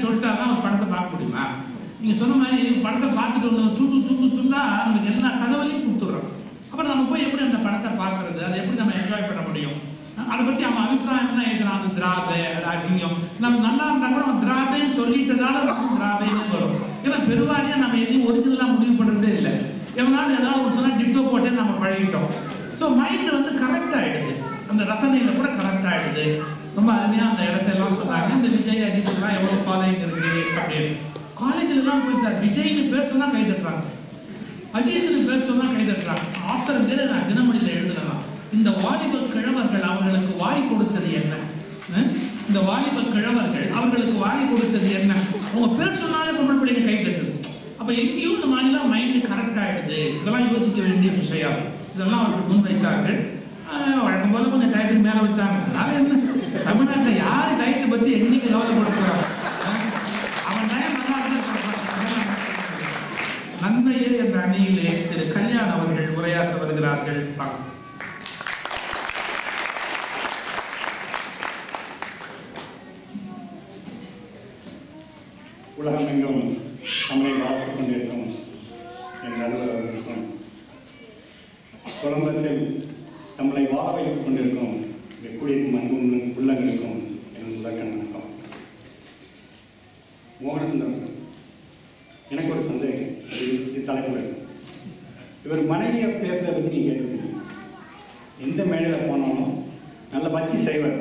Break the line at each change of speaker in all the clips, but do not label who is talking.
சொல்லிட்டாருன்னா அவர் படத்தை பார்க்க முடியுமா நீங்க சொன்ன மாதிரி படத்தை பார்த்துட்டு வந்து தூத்து தூத்து தூந்தா நமக்கு எல்லா தகவலையும் கொடுத்துட்றோம் அப்புறம் நம்ம போய் எப்படி அந்த படத்தை பார்க்கறது அதை எப்படி நம்ம என்ஜாய் பண்ண முடியும் அதை பத்தி அவன் அபிப்பிராயம் என்ன எழுதுறான் அது திராபை அது அசிங்கம் நம்ம நல்லா இருந்தா கூட அவன் திராபைன்னு சொல்லிட்டதால வந்து திராபைன்னு வரும் ஏன்னா பெருவாரியா நம்ம எதையும் ஒரிஜினலா முடிவு பண்றதே இல்லை எவனாலும் ஏதாவது ஒரு சொன்னா டிப்டோ போட்டே நம்ம பழகிட்டோம் ஸோ மைண்ட் வந்து கரெக்ட் ஆயிடுது அந்த ரசனையில கூட கரெக்ட் ஆயிடுது ரொம்ப அருமையா அந்த இடத்த எல்லாம் சொன்னாங்க இந்த விஜய் அஜித் எல்லாம் எவ்வளவு ஃபாலோயிங் இருக்கு அப்படின்னு காலேஜ்ல எல்லாம் போய் சார் விஜய்னு பேர் சொன்னா கை தட்டுறாங்க சார் அஜித்னு பேர் சொன்னா கை தட்டுறாங்க ஆஃப்டர் தேர் நான் தினமணியில் எழுதுனலாம் இந்த வாலிப கிழவர்கள் அவர்களுக்கு வாய் கொடுத்தது என்ன அஹ்? இந்த வாலிப கிழவர்கள் அவர்களுக்கு வாய் கொடுத்தது என்ன உங்க பேர் சொன்னாலே பொம்பளை பிள்ளைங்க கை தட்டுது அப்ப எங்கேயும் இந்த மாதிரிலாம் மைண்டு கரெக்ட் ஆயிடுது இதெல்லாம் யோசிக்க வேண்டிய விஷயம் இதெல்லாம் அவர்கள் முன்வைத்தார்கள் ஆஹ் வழக்கம் போல கொஞ்சம் டயத்துக்கு மேல வச்சாங்க சார் அது என்ன தமிழ்நாட்டில் யாரு டயத்தை பத்தி என்னைக்கு கவலைப்பட போறாங்க அவன் டயம் நல்லா இருந்தா நன்மையே என்ற அணியிலே திரு கல்யாண் அவர்கள் உரையாற்ற வருகிறார்கள் பார்க்கலாம்.
உலகமெங்கும் நம்மை வாழ்த்துக் கொண்டிருக்கும் என் நண்பர் அவர்களுக்கும் கொலம்பஸில் நம்மளை வாழ வைத்துக் கொண்டிருக்கும் இங்கே குடியிருக்கும் அன்பு உள்ளங்களுக்கும் என் முதற்கண் வணக்கம் மோகனசுந்தரம் சார் எனக்கு ஒரு சந்தேகம் இது இது தலைமுறை இவர் மனைவியை பேசுறத பற்றி நீங்கள் கேட்டிருக்கீங்க எந்த மேடையில் போனாலும் நல்லா வச்சு செய்வார்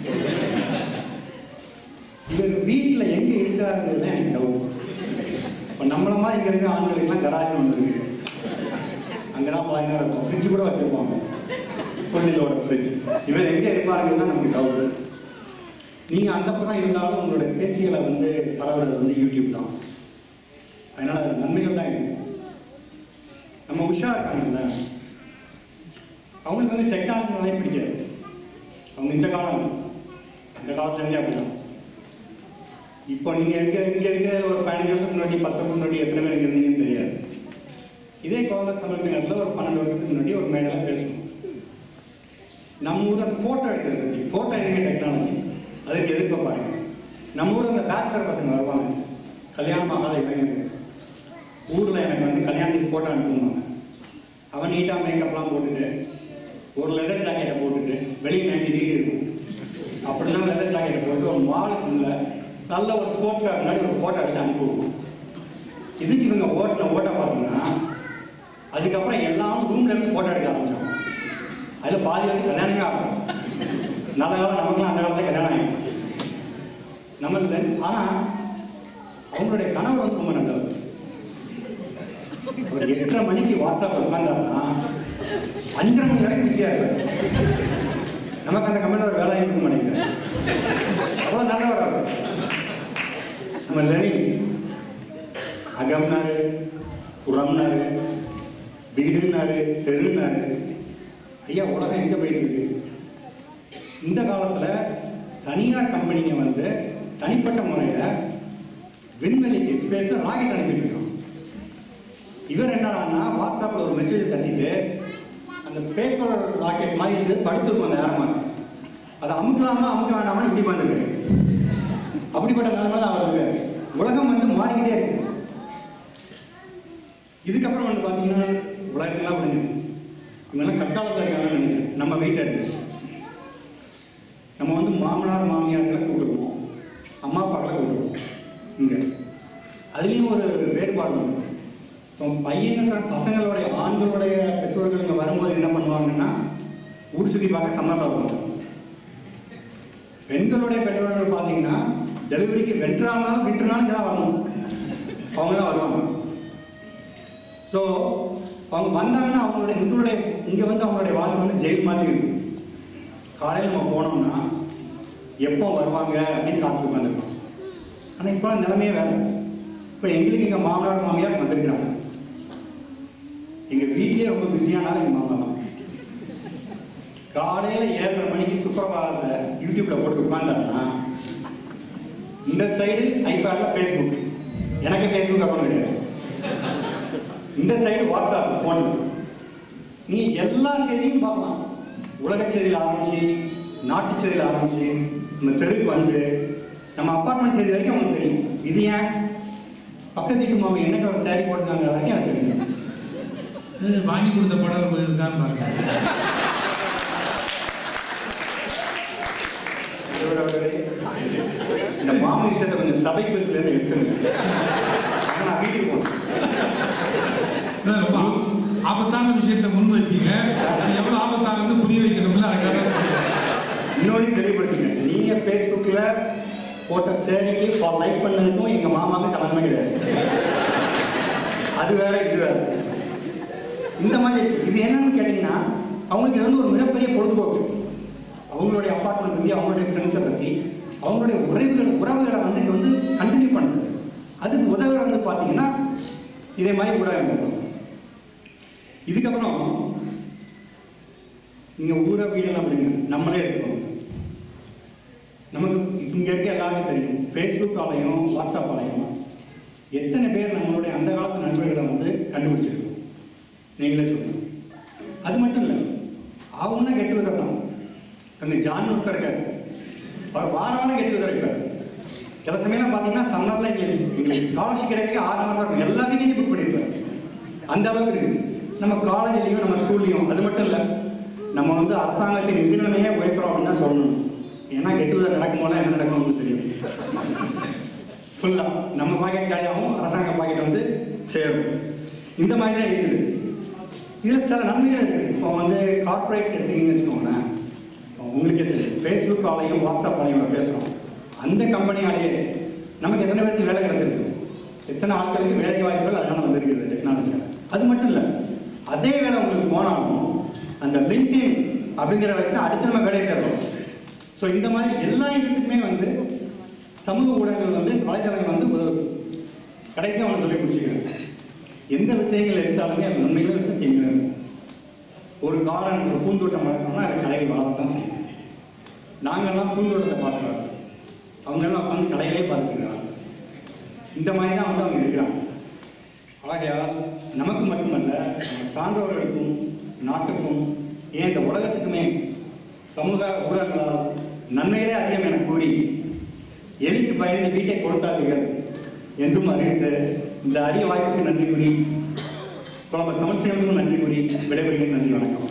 இவர் வீட்டில் எங்கே இருக்காருங்கிறது தான் எனக்கு டவுட் இப்போ நம்மளமா இங்கே இருக்க ஆண்களுக்கெல்லாம் கராஜ் ஒன்று இருக்கு அங்கே தான் பாய்னா இருக்கும் ஃப்ரிட்ஜ் கூட வச்சுருப்பாங்க பொண்ணிலோட ஃப்ரிட்ஜ் இவர் எங்கே இருப்பாருங்கிறது தான் நமக்கு டவுட் நீங்கள் அந்த பக்கம் இருந்தாலும் உங்களோட பேச்சுகளை வந்து பரவுறது வந்து யூடியூப் தான் அதனால் அது நன்மைகள் தான் இருக்கு நம்ம உஷா இருக்காங்கல்ல அவங்களுக்கு வந்து டெக்னாலஜினாலே பிடிக்காது அவங்க இந்த காலம் இந்த காலத்துலேருந்தே அப்படிதான் இப்போ நீங்கள் இருக்க இங்கே இருக்கிற ஒரு பதினஞ்சு வருஷத்துக்கு முன்னாடி பத்து வருஷம் முன்னாடி எத்தனை பேர் இங்கே இருந்தீங்கன்னு தெரியாது இதே காலேஜ் சமைச்சங்கத்தில் ஒரு பன்னெண்டு வருஷத்துக்கு முன்னாடி ஒரு மேடையில் பேசணும் நம்ம ஊர் அந்த ஃபோட்டோ எடுக்கிறது பற்றி ஃபோட்டோ என்னங்க டெக்னாலஜி அதுக்கு எதிர்க்க பாருங்க நம்ம ஊர் அந்த பேச்சுலர் பசங்க வருவாங்க கல்யாணம் ஆகாத இளைஞர்கள் ஊரில் எனக்கு வந்து கல்யாணத்துக்கு ஃபோட்டோ அனுப்புவாங்க அவன் நீட்டாக மேக்கப்லாம் போட்டுட்டு ஒரு லெதர் ஜாக்கெட்டை போட்டுட்டு வெளியே நைன்டி டிகிரி இருக்கும் அப்படிதான் லெதர் ஜாக்கெட்டை போட்டு ஒரு மாலுக்குள்ள நல்ல ஒரு ஸ்போர்ட்ஸ் கார் முன்னாடி ஒரு ஃபோட்டோ எடுத்து அனுப்புவோம் இதுக்கு இவங்க ஓட்டின ஓட்ட பார்த்தீங்கன்னா அதுக்கப்புறம் எல்லாம் ரூம்ல இருந்து ஃபோட்டோ எடுக்க ஆரம்பிச்சோம் அதில் பாதி வந்து கல்யாணமே ஆகும் நல்ல காலம் நமக்குலாம் அந்த காலத்துல கல்யாணம் ஆயிடுச்சு நம்மளுக்கு ஆனால் அவங்களுடைய கனவு வந்து ரொம்ப நல்லது ஒரு எட்டரை மணிக்கு வாட்ஸ்அப் உட்காந்தாருன்னா அஞ்சரை மணி வரைக்கும் பிஸியாக இருக்காரு நமக்கு அந்த கம்பெனியில் ஒரு வேலை இருக்க மாட்டேங்குது அவ்வளோ நல்லவர் அவர் நம்ம லெனின் அகம்னாரு புறம்னாரு வீடுனாரு தெருனாரு ஐயா உலகம் எங்கே போயிட்டு இருக்கு இந்த காலத்தில் தனியார் கம்பெனிங்க வந்து தனிப்பட்ட முறையில் விண்வெளிக்கு ஸ்பேஸில் ராக்கெட் அனுப்பிட்டு இருக்கோம் இவர் என்னடான்னா வாட்ஸ்அப்பில் ஒரு மெசேஜ் தட்டிட்டு அந்த பேப்பர் ராக்கெட் மாதிரி இது படுத்துருக்கும் அந்த நேரமாக அதை அமுக்கலாமா அமுக்க வேண்டாமா இப்படி பண்ணுங்க அப்படிப்பட்ட நிலைமை தான் அவருக்கு உலகம் வந்து மாறிக்கிட்டே இருக்கு இதுக்கப்புறம் வந்து பார்த்தீங்கன்னா உலகத்தெல்லாம் விடுங்க இவங்கெல்லாம் கற்காலத்தில் இருக்காங்கன்னு நினைக்கிறேன் நம்ம வீட்டை எடுத்து நம்ம வந்து மாமனார் மாமியார்களை கூப்பிடுவோம் அம்மா அப்பாக்களை கூப்பிடுவோம் இங்கே அதுலேயும் ஒரு வேறுபாடு உண்டு இப்போ பையங்க சார் பசங்களுடைய ஆண்களுடைய பெற்றோர்கள் இங்கே வரும்போது என்ன பண்ணுவாங்கன்னா ஊர் சுற்றி பார்க்க சம்மதம் வருவாங்க பெண்களுடைய பெற்றோர்கள் பார்த்தீங்கன்னா டெலிவரிக்கு வென்றாலும் விட்டுனாலும் தான் வரணும் அவங்க தான் வருவாங்க ஸோ அவங்க வந்தாங்கன்னா அவங்களுடைய எங்களுடைய இங்கே வந்து அவங்களுடைய வாழ்க்கை வந்து ஜெயில் மாதிரி இருக்கும் காலையில் நம்ம போனோம்னா எப்போ வருவாங்க அப்படின்னு காத்து உட்காந்துருக்கோம் ஆனால் இப்போ நிலைமையே வேற இப்போ எங்களுக்கு எங்கள் மாமனார் மாமியார் வந்திருக்கிறாங்க எங்கள் வீட்லேயே ரொம்ப பிஸியானாலும் எங்கள் மாமா தான் காலையில் ஏழரை மணிக்கு சுப்பிரபாதத்தை யூடியூப்ல போட்டு உட்கார்ந்தாருன்னா இந்த சைடு ஐபேடில் ஃபேஸ்புக் எனக்கு ஃபேஸ்புக் அக்கௌண்ட் கிடையாது இந்த சைடு வாட்ஸ்அப் ஃபோன் நீ எல்லா செய்தியும் பார்க்கலாம் உலக செய்தியில் ஆரம்பிச்சு நாட்டு செய்தியில் ஆரம்பிச்சு நம்ம தெருக்கு வந்து நம்ம அப்பார்ட்மெண்ட் செய்த வரைக்கும் அவங்களுக்கு தெரியும் இது ஏன் பக்கத்து வீட்டு மாமா என்ன கலர் சாரி போட்டுருக்காங்க வரைக்கும் எனக்கு தெரியும்
இது வாங்கி கொடுத்த படம் போயிருக்கான்னு பாருங்க
இதோட ஒரு- இந்த மாமா விஷயத்தை கொஞ்சம் சபைக்கு இருந்து எடுத்துருங்க ஏன்னா நான் வீட்டுக்கு போகணும்
அதான் ரொம்ப ஆப- ஆபத்தான விஷயத்தை முன் வச்சீங்க அது எவ்வளவு ஆபத்தானது புரிய வைக்கணும்ல அதுக்காக சொல்றேன்.
இன்னொன்று தெளிவுபடுத்துங்க நீங்க ஃபேஸ்புக்கில் போட்ட சேரிக்கு ஃபார் லைக் பண்ணதுக்கும் எங்க மாமாவுக்கு சம்மந்தமே கிடையாது அது வேற இது வேற இந்த மாதிரி இருக்கு. இது என்னன்னு கேட்டீங்கன்னா அவங்களுக்கு இது வந்து ஒரு மிகப்பெரிய பொழுதுபோக்கு அவங்களுடைய அப்பார்ட்மெண்ட் பற்றி அவங்களுடைய ஃப்ரெண்ட்ஸை பற்றி அவங்களுடைய உறவுகள் உறவுகளை வந்து இது வந்து கண்டினியூ பண்ணுது அதுக்கு உதவி வந்து பார்த்தீங்கன்னா இதே மாதிரி ஊடகம் இதுக்கப்புறம் நீங்க ஊரை வீடெல்லாம் விடுங்க நம்மளே இருக்கணும் நமக்கு இங்க இருக்க எல்லாருக்கும் தெரியும் ஃபேஸ்புக் ஆலையும் வாட்ஸ்அப் ஆலையும் எத்தனை பேர் நம்மளுடைய அந்த காலத்து நண்பர்களை வந்து கண்டுபிடிச்சிருக்கோம் நீங்களே சொல்லுங்க அது மட்டும் இல்லை அவங்க கெட்டு விதம் அங்கே ஜான் ஒருத்தர் இருக்காரு அவர் வார வாரம் கெட்டு விதம் இருக்காரு சில சமயம் பார்த்தீங்கன்னா சம்மரில் எங்களுக்கு எங்களுக்கு ஸ்காலர்ஷிப் கிடைக்க ஆறு மாதம் இருக்கும் எல்லா வீக்கையும் புக் பண்ணியிருப்பாரு அந்த அளவுக்கு இருக்கு நம்ம காலேஜ்லேயும் நம்ம ஸ்கூல்லையும் அது மட்டும் இல்லை நம்ம வந்து அரசாங்கத்தின் நிதி நிலைமையே உயர்த்துறோம் அப்படின்னு தான் சொல்லணும் ஏன்னா கெட்டுவதர் நடக்கும் போல என்ன நடக்கும் உங்களுக்கு தெரியும் ஃபுல்லாக நம்ம பாக்கெட் காலியாகவும் அரசாங்க பாக்கெட் வந்து சேரும் இந்த மாதிரி தான் இருக்குது இதில் சில நன்மைகள் இருக்குது இப்போ வந்து கார்ப்பரேட் எடுத்தீங்கன்னு வச்சுக்கோங்களேன் இப்போ உங்களுக்கே தெரியும் ஃபேஸ்புக் ஆலையும் வாட்ஸ்அப் ஆலையும் நம்ம பேசுகிறோம் அந்த கம்பெனியாலேயே நமக்கு எத்தனை பேருக்கு வேலை கிடைச்சிருக்கு எத்தனை ஆட்களுக்கு வேலை வாய்ப்புகள் அதனால வந்திருக்குது டெக்னாலஜியில் அது மட்டும் இல்லை அதே வேலை உங்களுக்கு போனாலும் அந்த லிங்க்டின் அப்படிங்கிற வயசு அடுத்து நம்ம வேலையை தேடுறோம் ஸோ இந்த மாதிரி எல்லா இடத்துக்குமே வந்து சமூக ஊடகங்கள் வந்து வலைதளங்கள் வந்து உதவுது கடைசியாக அவனை சொல்லி முடிச்சுக்கிறேன் எந்த விஷயங்கள் எடுத்தாலுமே அது நன்மைகளும் இருக்கு தீமைகளும் இருக்கும் ஒரு கார்டன் ஒரு பூந்தோட்டம் வளர்க்கணும்னா அது கலைகள் வளரத்தான் செய்யும் நாங்கள்லாம் பூந்தோட்டத்தை பார்க்குறோம் அவங்கெல்லாம் உட்காந்து கலைகளே பார்த்துக்கிறாங்க இந்த மாதிரி தான் வந்து அவங்க இருக்கிறாங்க ஆகையால் நமக்கு மட்டுமல்ல நம்ம சான்றோர்களுக்கும் நாட்டுக்கும் ஏன் இந்த உலகத்துக்குமே சமூக ஊடகங்களால் நன்மைகளே அதிகம் என கூறி எலிக்கு பயந்து வீட்டை கொடுத்தார்கள் என்றும் அறிவித்த இந்த அரிய வாய்ப்புக்கு நன்றி கூறி கொலம்பஸ் தமிழ்ச்சேவனுக்கும் நன்றி கூறி விடைபெறுகிறேன் நன்றி வணக்கம்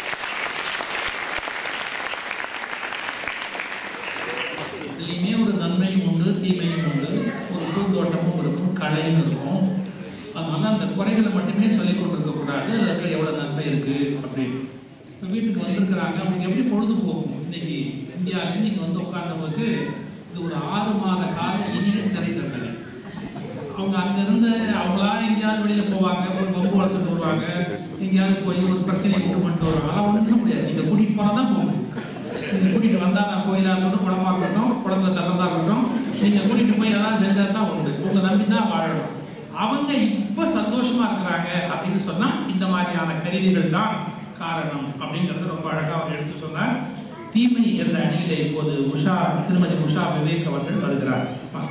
இதுலையுமே ஒரு நன்மையும் உண்டு தீமையும் உண்டு ஒரு பூந்தோட்டமும் இருக்கும் கலையும் இருக்கும் அதனால அந்த குறைகளை மட்டுமே சொல்லிக் கொண்டிருக்க கூடாது அதில் எவ்வளோ நன்மை இருக்கு அப்படின்னு இப்போ வீட்டுக்கு வந்திருக்கிறாங்க அவங்களுக்கு எப்படி பொழுது போகும் இன்னைக்கு இந்தியா இன்னைக்கு வந்து உட்கார்ந்தவங்களுக்கு இது ஒரு ஆறு மாத கால இனிய சிறை தண்டனை அவங்க அங்க இருந்து அவங்களா எங்கேயாவது வெளியில போவாங்க ஒரு பம்பு வளர்த்துட்டு வருவாங்க எங்கேயாவது போய் ஒரு பிரச்சனையை கொண்டு பண்ணிட்டு வருவாங்க அதெல்லாம் ஒன்றும் முடியாது நீங்க கூட்டிட்டு போனா தான் போகணும் நீங்க கூட்டிட்டு வந்தா நான் கோயிலா இருக்கட்டும் குளமா இருக்கட்டும் குளத்துல திறந்தா இருக்கட்டும் நீங்க கூட்டிட்டு போய் ஏதாவது செஞ்சா தான் உண்டு உங்க நம்பி தான் வாழணும் அவங்க இப்ப சந்தோஷமா இருக்கிறாங்க அப்படின்னு சொன்னா இந்த மாதிரியான கருவிகள் தான் காரணம் அப்படிங்கறது ரொம்ப அழகா அவர் எடுத்து சொன்னார் தீமை என்ற அணியில இப்போது உஷா திருமதி உஷா விவேக் அவர்கள் வருகிறார் வாங்க.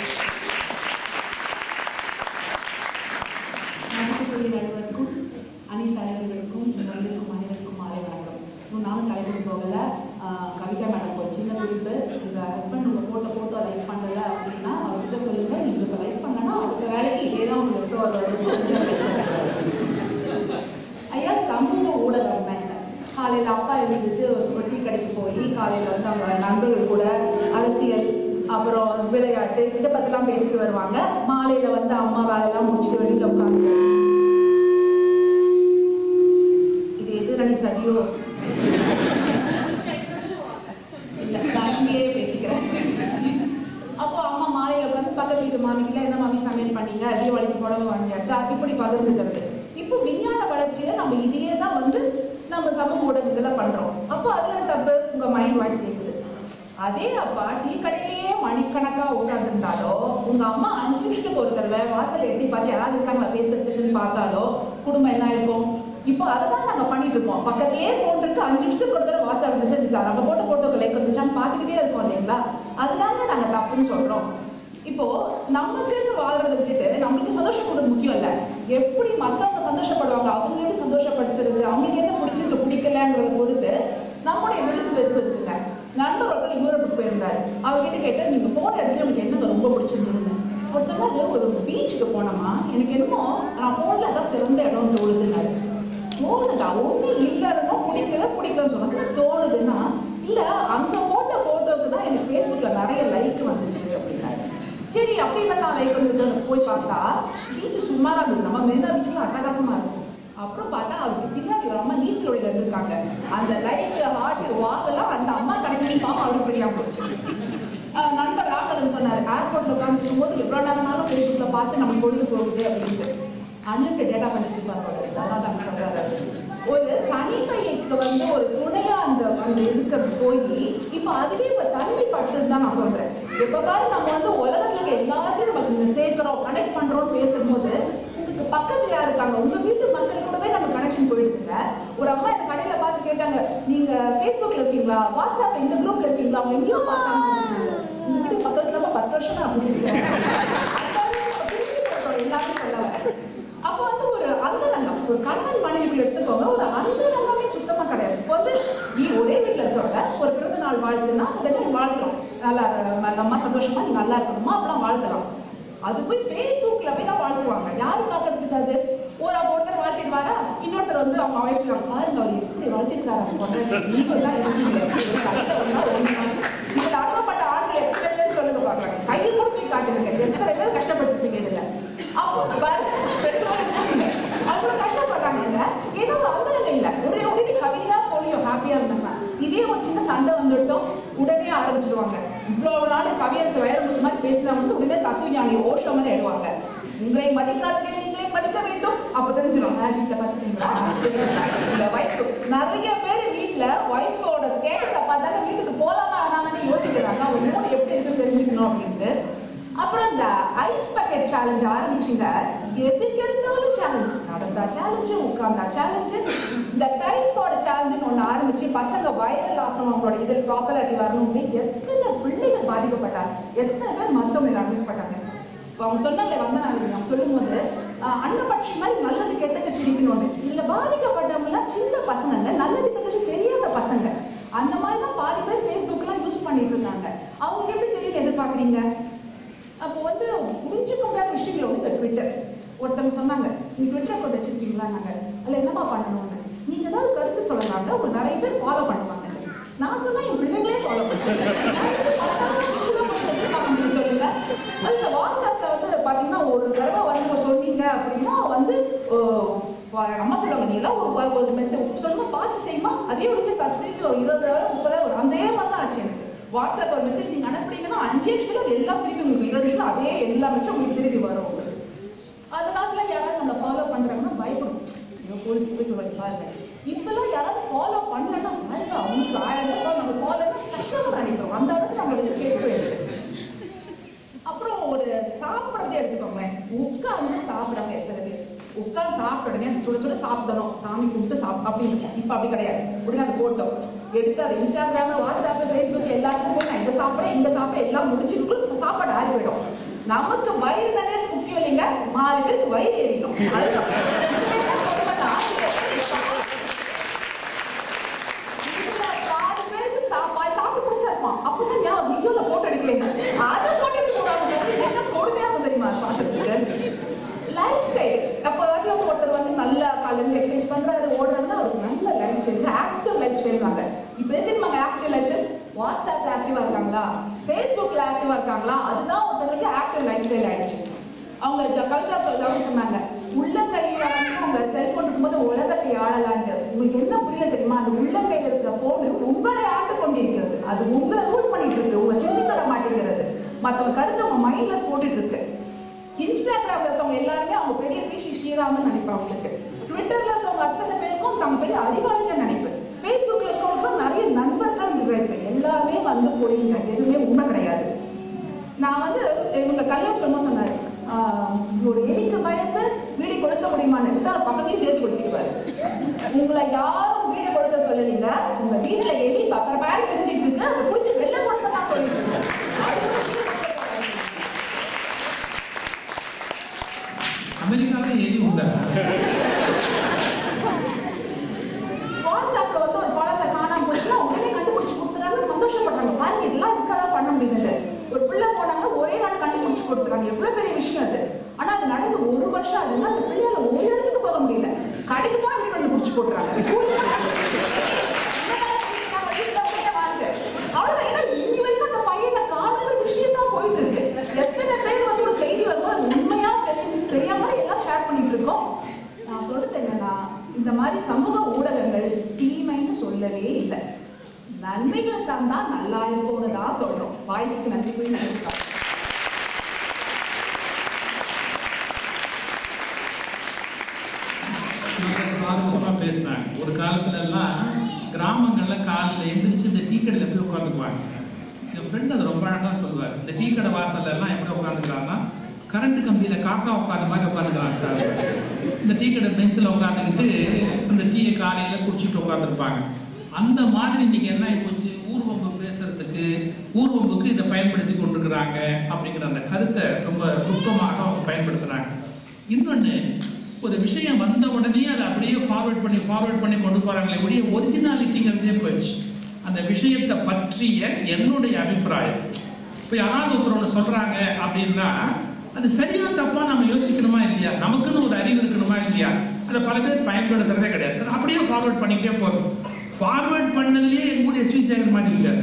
நடக்கக்கூடிய நடுவருக்கும் அணி தலைவர்களுக்கும் இங்க வந்திருக்கும் அனைவருக்கும் மாலை வணக்கம் இன்னும் நானும் தலைவர் போகல ஆஹ் கவிதா மேடம் ஒரு சின்ன குறிப்பு உங்க ஹஸ்பண்ட் உங்க போட்டோ போட்டோ லைக் பண்ணல அப்படின்னா அவர்கிட்ட சொல்லுங்க நீங்க லைக் பண்ணனா அடுத்த வேலைக்கு இதே தான் உங்களுக்கு வருது ஐயா சமூக ஊடகம் தான் என்ன காலையில் அப்பா எழுந்துட்டு ஒரு டீ கடைக்கு போய் காலையில் வந்து அவங்க நண்பர்கள் கூட அரசியல் அப்புறம் விளையாட்டு இதை பற்றிலாம் பேசிட்டு வருவாங்க மாலையில் வந்து அம்மா வேலையெல்லாம் முடிச்சுட்டு வெளியில் உட்காந்து இது எதிரணி சரியோ இல்லை நான் இங்கேயே பேசிக்கிறேன் அப்போ அம்மா மாலையில் உட்காந்து பக்கத்து வீட்டு மாமிக்கிட்ட என்ன மாமி சமையல் பண்ணீங்க தீபாவளிக்கு புடவை வாங்கியாச்சா இப்படி பகிர்ந்துக்கிறது இப்போ விஞ்ஞான வளர்ச்சியில நம்ம இதையே தான் வந்து நம்ம சமூக ஊடகங்களை பண்றோம் அப்போ அதுல தப்பு உங்க மைண்ட் வாய்ஸ் கேக்குது அதே அப்பா டீ கடையிலேயே மணிக்கணக்கா உட்கார்ந்துருந்தாலோ உங்க அம்மா அஞ்சு நிமிஷத்துக்கு ஒரு தடவை வாசல் எட்டி பார்த்து யாராவது இருக்காங்களா பேசுறதுக்குன்னு பார்த்தாலோ குடும்பம் என்ன இருக்கும் இப்போ அதை தான் நாங்கள் பண்ணிட்டு இருக்கோம் பக்கத்துலேயே ஃபோன் இருக்கு அஞ்சு நிமிஷத்துக்கு ஒரு தடவை வாட்ஸ்அப் மெசேஜ் தரோம் நம்ம போட்ட ஃபோட்டோக்கு லைக் வந்துச்சான்னு பார்த்துக்கிட்டே இருக்கோம் இல்லைங்களா அதுதாங்க நாங்கள் தப்புன்னு சொல்றோம் இப்போ நமக்கு வாழ்றதை விட்டுட்டு நம்மளுக்கு சந்தோஷம் கொடுறது முக்கியம் இல்ல எப்படி மத்தவங்க சந்தோஷப்படுவாங்க அவங்க எப்படி சந்தோஷப்படுத்துறது அவங்களுக்கு என்ன பிடிச்சிருக்கு பிடிக்கலங்கிறத பொறுத்து நம்முடைய விருப்பு வெறுப்பு இருக்குங்க நண்பர் ஒருத்தர் வாட்டி யூரோப்புக்கு போயிருந்தாரு அவர்கிட்ட கேட்டேன் நீங்க போன இடத்துல உங்களுக்கு என்னங்க ரொம்ப பிடிச்சிருந்ததுன்னு அவர் சொன்னாரு ஒரு பீச்சுக்கு போனோமா எனக்கு என்னமோ நான் போனல அதான் சிறந்த இடம் தோணுதுன்னாரு தோணுதா ஒன்றும் இல்லைன்னா பிடிக்கல பிடிக்கலன்னு சொன்னா தோணுதுன்னா இல்ல அங்க போட்ட போட்டோக்கு தான் எனக்கு ஃபேஸ்புக்ல நிறைய லைக் வந்துச்சு அப்படின்னாரு சரி அப்படி என்னதான் லைக் வந்தது போய் பார்த்தா பீச் சுமாரா இருந்தது நம்ம மெரினா பீச்ல அட்டகாசமா இருக்கும் அப்புறம் பார்த்தா அவருக்கு பின்னாடி ஒரு அம்மா நீச்சல் ஒளியில இருந்திருக்காங்க அந்த லைட் ஹார்ட் வாவெல்லாம் அந்த அம்மா கடைசி பாப்பா அவருக்கு தெரியாம போச்சு ஆஹ் நண்பர் ராமதன் சொன்னாரு ஏர்போர்ட்ல உட்காந்துருக்கும் போது எவ்வளவு நேரம்னாலும் ஃபேஸ்புக்ல பார்த்து நம்ம பொழுது போகுது அப்படின்ட்டு அண்ணன் டேட்டா பண்ணிட்டு பாருவாரு அதான் தான் சொல்றாரு ஒரு தனிமைக்கு வந்து ஒரு துணையா அந்த அந்த இருக்கிறது போய் இப்போ அதுவே இப்ப தனிமைப்படுத்துறது தான் நான் சொல்றேன் எப்ப பாரு நம்ம வந்து உலகத்துல இருக்க எல்லாத்தையும் நம்ம சேர்க்கிறோம் கனெக்ட் பண்றோம் பேசும்போது உங்களுக்கு பக்கத்துல யார் இருக்காங்க உங்க வீட்டு மக்கள் கூடவே நம்ம கனெக்ஷன் போயிடுதுங்க ஒரு அம்மா இந்த கடையில பார்த்து கேட்டாங்க நீங்க ஃபேஸ்புக்ல இருக்கீங்களா வாட்ஸ்அப்ல இந்த குரூப்ல இருக்கீங்களா அவங்க எங்கேயோ பார்த்தாங்க உங்க வீட்டு பக்கத்துல பத்து வருஷம் நான் அப்படி இருக்கேன் எல்லாமே சொல்ல வரேன் அப்போ வந்து ஒரு அந்தரங்கம் ஒரு கணவன் மனைவி எடுத்துக்கோங்க ஒரு அந்தரங்கமே சுத்தமா கிடையாது இப்போ வந்து நீ ஒரே வீட்டுல இருக்கிறவங்க ஒரு பிறந்த நாள் வாழ்த்துனா அதை வாழ்த்துறோம் நல்லா இரு- அம்மா சந்தோஷமா நீ நல்லா இருக்கணுமா அப்படிலாம் வாழ்த்தலாம் அது போய் ஃபேஸ்புக்ல போய் தான் வாழ்த்துவாங்க யாரு பாக்குறதுக்கு அது ஒரு அப்ப ஒருத்தர் வாழ்த்திடுவாரா இன்னொருத்தர் வந்து அவங்க வயசுல பாருங்க அவர் எப்படி வாழ்த்திருக்காரு பொண்ணு நீங்க எல்லாம் இருக்கீங்க அடுத்த ஒரு நாள் ஒரு நாள் இதுல அனுப்பப்பட்ட ஆட்கள் எத்தனை பேர் சொல்லுங்க பாக்கலாம் கையை கூட போய் காட்டுங்க எத்தனை பேர் கஷ்டப்பட்டுருப்பீங்க இதுல அப்போ பாருங்க பெற்றோர் இருக்காங்க. அவ்வளவு கஷ்டப்பட்டாங்க ஏதோ ஒரு அந்தரங்க இல்ல ஒரே ஒரே கவிதா போலியும் ஹாப்பியா இருந்தாங்க இதே ஒரு சின்ன சண்டை வந்துட்டோம் உடனே ஆரம்பிச்சிருவாங்க இவ்வளவு நாள் கவியரசு வைரமுத்து மாதிரி பேசுறவங்க வந்து உடனே தத்துவ ஞானி ஓஷோ மாதிரி ஆயிடுவாங்க உங்களை மதிக்காதீர்கள் நீங்களே மதிக்க வேண்டும் அப்ப தெரிஞ்சிடும் நான் வீட்டுல படிச்சீங்களா இந்த வைஃப் நிறைய பேர் வீட்டுல ஒய்ஃபோட ஸ்டேட்டஸ பார்த்தாங்க வீட்டுக்கு போலாமா வேணாமான்னு யோசிக்கிறாங்க அவங்க மூணு எப்படி இருக்கு தெரிஞ்சுக்கணும் அப்படின்ட்டு அப்புறம் இந்த ஐஸ் பக்கெட் சேலஞ்ச் ஆரம்பிச்சுங்க எதுக்கு எடுத்தாலும் சேலஞ்ச் நடந்தா சேலஞ்சு உட்கார்ந்தா சேலஞ்சு இந்த டைப்பாட சேலஞ்சுன்னு ஒன்று ஆரம்பிச்சு பசங்க வைரல் ஆகணும் அவங்களோட இதில் பாப்புலாரிட்டி வரணும் அப்படின்னு எத்தனை பிள்ளைகள் பாதிக்கப்பட்டாங்க எத்தனை பேர் மருத்துவமனையில் அனுப்பப்பட்டாங்க இப்போ அவங்க சொன்னாங்களே வந்தனாங்க அவங்க சொல்லும்போது ஆஹ், அன்னபட்சி மாதிரி நல்லது கெட்டது பிரிக்கணும்னு இல்லை பாதிக்கப்பட்டவங்கலாம் சின்ன பசங்க நல்லது கெட்டது தெரியாத பசங்க அந்த மாதிரி தான் பாதி பேர் ஃபேஸ்புக்லாம் யூஸ் பண்ணிட்டு இருந்தாங்க அவங்க எப்படி தெரியும் எதிர்பார்க்குறீங்க அப்போ வந்து புரிஞ்சுக்க முடியாத விஷயங்கள் வந்து இந்த ட்விட்டர் ஒருத்தவங்க சொன்னாங்க நீ ட்விட்டர் அக்கௌண்ட் வச்சிருக்கீங்களா நாங்கள் அதில் என்னப்பா பண்ணணும்னு நீங்கள் ஏதாவது கருத்து சொல்லலாங்க உங்க நிறைய பேர் ஃபாலோ பண்ணுவாங்க நான் சொன்னா என் பிள்ளைங்களே ஃபாலோ பண்ணுவாங்க சொல்லுங்க அது இந்த வாட்ஸ்அப்ல வந்து பாத்தீங்கன்னா ஒரு தடவை வந்து சொன்னீங்க அப்படின்னா வந்து ஓ, வா- அம்மா சொல்லுவாங்க நீ எல்லாம் ஒரு வ- ஒரு மெசேஜ் சொல்லுமா பார்த்து செய்யுமா அதே வந்து கத்துட்டு ஒரு இருபதாயிரம் முப்பதாயிரம் வரும் அதே மாதிரி தான் ஆச்சு எனக்கு வாட்ஸ்அப் ஒரு மெசேஜ் நீங்க அனுப்புறீங்கன்னா அஞ்சு நிமிஷத்துல அது எல்லாம் திருப்பி உங்களுக்கு இருபது நிமிஷம் அதே எல்லா நிமிஷம் உங்களுக்கு திருப்பி வரும் உங்களுக்கு அந்த காலத்துல யாராவது நம்மளை ஃபாலோ பண்றாங்கன்னா பயப்படும் ஐயோ போலீஸ் போய் சொல்லுவாங்க பாருங்க இப்பெல்லாம் யாராவது ஃபாலோ பண்ணலன்னா பாருங்க அவங்களுக்கு ஆயிரம் ரூபாய் நம்ம ஃபாலோ கஷ்டமா நினைக்கிறோம் அந்த அளவுக்கு நம்மளுக்கு கேட்கவே இருக்கு அப்புறம் ஒரு சாப்பிட்றதே எடுத்துக்கோங்களேன் உட்கார்ந்து சாப்பிடுறவங்க எத்தனை பேர் உட்கார்ந்து சாப்பிட்ட உடனே அந்த சுட சுட சாப்பிடணும் சாமி கும்பிட்டு சாப் அப்படி இருக்கும் இப்போ அப்படி கிடையாது உடனே அந்த போட்டோ எடுத்து அது இன்ஸ்டாகிராம் வாட்ஸ்அப் ஃபேஸ்புக் எல்லாத்துக்கும் போய் நான் இந்த சாப்பிட இந்த சாப்பிட எல்லாம் முடிச்சுட்டு சாப்பாடு ஆறி போயிடும் நமக்கு வயிறு நிறைய முக்கியம் இல்லைங்க மாறி பேருக்கு வயிறு ஏறிடும் அதுதான் இதுல என்ன சொல்றது? ஆசிரியர் இதுல பாதி பேருக்கு சாப்பாடு சாப்பிட்டு முடிச்சிருப்பான் அப்பதான் ஞாபகம் வீடியோல போட்டோ எடுக்கலைங்க அதை போட்டோ எடுக்கிறாங்க என்ன கொடுமையா இருக்கும் தெரியுமா அது பார்க்கறதுக்கு லைஃப் ஸ்டைல் அப்போ வந்து ஒருத்தர் வந்து நல்லா காலையில் எக்ஸசைஸ் பண்றாரு ஓடுறாருன்னா அவருக்கு நல்ல லைஃப் ஸ்டைல் ஆக்டிவ் லைஃப் ஸ்டைல்வாங்க இப்போ எது தெரியுமாங்க ஆக்டிவ் லைஃப் ஸ்டைல் வாட்ஸ்அப்ல ஆக்டிவா இருக்காங்களா ஃபேஸ்புக்ல ஆக்டிவா இருக்காங்களா அதுதான் ஒருத்தருக்கு ஆக்டிவ் லைஃப் ஸ்டைல் ஆயிடுச்சு அவங்க ஜ- கவிதா சொல்றவங்க சொன்னாங்க உள்ளங்கையில வந்து அவங்க செல்போன் இருக்கும்போது உலகத்தை ஆளலான்ட்டு உங்களுக்கு என்ன புரியல தெரியுமா அந்த உள்ளங்கையில இருக்கிற போன் உங்களை ஆண்டு கொண்டிருக்கிறது அது உங்களை ரூல் பண்ணிட்டு இருக்கு உங்க சிந்திக்கட மாட்டேங்கிறது மத்தவங்க கருத்து உங்க மைண்ட்ல போட்டுட்டு இருக்கு இன்ஸ்டாகிராம்ல இருக்கவங்க எல்லாருமே அவங்க பெரிய பிசி ஸ்ரீராமன் நினைப்பாங்க அவங்களுக்கு ட்விட்டர்ல இருக்கவங்க அத்தனை பேருக்கும் தங்க பெரிய அறிவாளிங்க நினைப்பு ஃபேஸ்புக்ல இருக்கவங்களுக்கும் நிறைய நண்பர்கள் இருக்கு எல்லாமே வந்து போயிங்க எதுவுமே உண்மை கிடையாது நான் வந்து இவங்க கல்யாணம் சொல்லும்போது சொன்னாரு ஆஹ், ஒரு எலிக்கு பயந்து வீடு கொடுக்க முடியுமான்னு தான் பக்கத்தையும் சேர்த்து கொடுத்துருவாரு உங்களை யாரும் வீடு கொடுக்க சொல்லலைங்க உங்க வீட்டுல எலி அப்புறம் பேர் தெரிஞ்சுட்டு இருக்கு அதை பிடிச்சி வெளில கொடுக்க தான் சொல்லிட்டு இருக்கேன்.
அமெரிக்காவில் எலி உண்டா
வாட்ஸ்அப்ல வந்து ஒரு குழந்தை காணாம போச்சுன்னா உடனே கண்டுபிடிச்சு கொடுத்துறாங்க சந்தோஷப்படுறாங்க பாருங்க கொடுத்துருக்காங்க எவ்வளவு பெரிய விஷயம் அது ஆனா அது நடந்து ஒரு வருஷம் ஆகுதுன்னா அந்த பிள்ளையால ஒரு இடத்துக்கு போக முடியல கடைக்கு போய் அப்படி வந்து குடிச்சு போட்டுறாங்க ஸ்கூலுக்கு அவ்வளவுதான் ஏன்னா இன்னி வரைக்கும் அந்த பையனை காணுங்கிற விஷயம் தான் போயிட்டு இருக்கு எத்தனை பேர் வந்து ஒரு செய்தி வரும்போது அது உண்மையா தெரியும் தெரியாம எல்லாம் ஷேர் பண்ணிட்டு இருக்கோம் நான் சொல்றது என்னன்னா இந்த மாதிரி சமூக ஊடகங்கள் தீமைன்னு சொல்லவே இல்லை நன்மைகள் தந்தா நல்லா இருக்கும்னு தான் சொல்றோம் வாய்ப்புக்கு நன்றி கூறி நன்றி
ரொம்ப சுவாரஸ்யமா பேசினாங்க ஒரு காலத்துல எல்லாம் கிராமங்கள்ல காலையில எந்திரிச்சு இந்த டீ கடையில போய் உட்காந்துக்குவாங்க என் ஃப்ரெண்ட் அது ரொம்ப அழகா சொல்லுவார் இந்த டீ கடை வாசல்ல எல்லாம் எப்படி உட்காந்துக்கிறாங்கன்னா கரண்ட் கம்பியில காக்கா உட்காந்த மாதிரி உட்காந்துக்கிறாங்க சார் இந்த டீ கடை பெஞ்சில் உட்காந்துக்கிட்டு அந்த டீயை காலையில குடிச்சிட்டு உட்காந்துருப்பாங்க அந்த மாதிரி இன்னைக்கு என்ன ஆகி போச்சு ஊர்வம்பு பேசுறதுக்கு ஊர்வம்புக்கு இதை பயன்படுத்தி கொண்டிருக்கிறாங்க அப்படிங்கிற அந்த கருத்தை ரொம்ப நுட்பமாக அவங்க பயன்படுத்துறாங்க இன்னொன்று ஒரு விஷயம் வந்த உடனே அதை அப்படியே ஃபார்வர்ட் பண்ணி ஃபார்வர்ட் பண்ணி கொண்டு போறாங்களே ஒழிய ஒரிஜினாலிட்டிங்கிறதே போயிடுச்சு அந்த விஷயத்தை பற்றிய என்னுடைய அபிப்பிராயம் இப்போ யாராவது ஒருத்தர் ஒன்று சொல்றாங்க அப்படின்னா அது சரியா தப்பா நம்ம யோசிக்கணுமா இல்லையா நமக்குன்னு ஒரு அறிவு இருக்கணுமா இல்லையா அதை பல பேர் பயன்படுத்துறதே கிடையாது அது அப்படியே ஃபார்வர்ட் பண்ணிக்கிட்டே போதும் ஃபார்வர்ட் பண்ணதுலயே எங்க கூட எஸ்வி சேகர் மாட்டிக்கிட்டாரு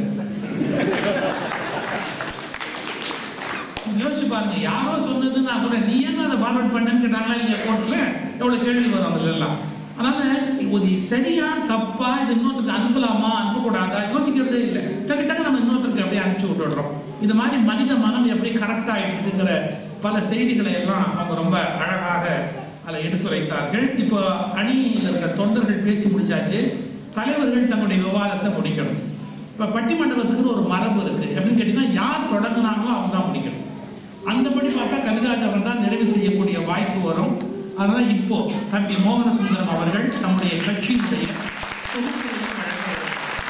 யோசிச்சு பாருங்க யாரோ சொன்னதுன்னா கூட நீ என்ன அதை ஃபார்வர்ட் பண்ணேன்னு கேட்டாங்களா இல்லையா கோர்ட்ல எவ்வளவு கேள்வி வரும் அதுல எல்லாம் அதனால இது சரியா தப்பா இது இன்னொருத்தருக்கு அனுப்பலாமா அனுப்பக்கூடாதா யோசிக்கிறதே இல்லை டக்கு டக்கு நம்ம இன்னொருத்தருக்கு அப்படியே அனுப்பிச்சு விட்டுடுறோம் இது மாதிரி மனித மனம் எப்படி கரெக்ட் ஆகிட்டுங்கிற பல செய்திகளை எல்லாம் அவங்க ரொம்ப அழகாக அதில் எடுத்துரைத்தார்கள் இப்போ அணியில் இருக்கிற தொண்டர்கள் பேசி முடிச்சாச்சு தலைவர்கள் தங்களுடைய விவாதத்தை முடிக்கணும் இப்போ பட்டிமண்டபத்துக்கு ஒரு மரபு இருக்கு எப்படின்னு கேட்டீங்கன்னா யார் தொடங்குனாங்களோ அவங்க தான் முடிக்கணும் அந்தபடி பார்த்தா கவிதாஜ் அவர் தான் நிறைவு செய்யக்கூடிய வாய்ப்பு வரும் அதனால இப்போ தம்பி மோகன சுந்தரம் அவர்கள் தம்முடைய கட்சியினுடைய தொகுப்புகளை வழங்குகிறார்.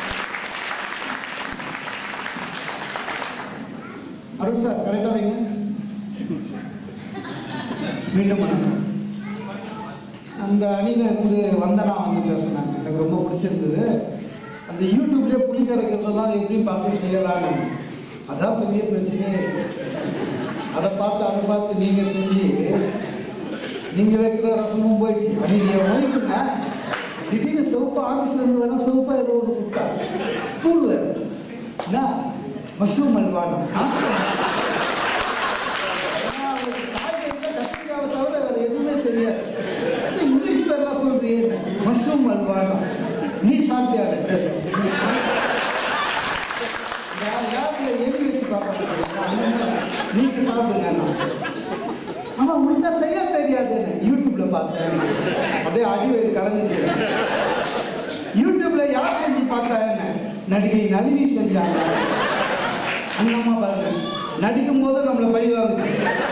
அருண் சார் கரெக்டாக வைங்க மீண்டும் வணக்கம் அந்த அணியில இருந்து வந்தனா வந்து பேசினாங்க எனக்கு ரொம்ப பிடிச்சிருந்தது அந்த யூடியூப்லேயே புளி கரைக்கிறதெல்லாம் எப்படியும் பார்த்து செய்யலாம்னு அதான் பெரிய பிரச்சனையே அதை பார்த்து அதை பார்த்து நீங்கள் செஞ்சு நீங்கள் வைக்கிற ரசமும் போயிடுச்சு அது என் ஒய்ஃபுங்க திடீர்னு சிவப்பு ஆஃபீஸ்ல இருந்து வர சிவப்பா ஏதோ ஒன்று கொடுத்தா ஸ்கூல் என்ன மஷ்ரூம் அல்வானம் ஆ? ஏன்னா அவருக்கு காய்கறில கத்திரிக்காவை தவிர வேற எதுவுமே தெரியாது என்ன இங்கிலீஷ் பேர்லாம் சொல்றியே மஷ்ரூம் அல்வானம் நீ சாப்பிட்டியா யாருக்கு எழுதி வச்சு பார்ப்பாங்க நீங்க சாப்பிடுங்க ஆமா உன்கிட்ட செய்ய தெரியாது யூடியூப்ல பார்த்தேன் அப்படியே அடி வயிறு கலந்துச்சு யூடியூப்ல யார் செஞ்சு பார்த்தா என்ன நடிகை நளினி செஞ்சாங்க அந்த அம்மா பாருங்க நடிக்கும் போது நம்மளை பழிவாங்க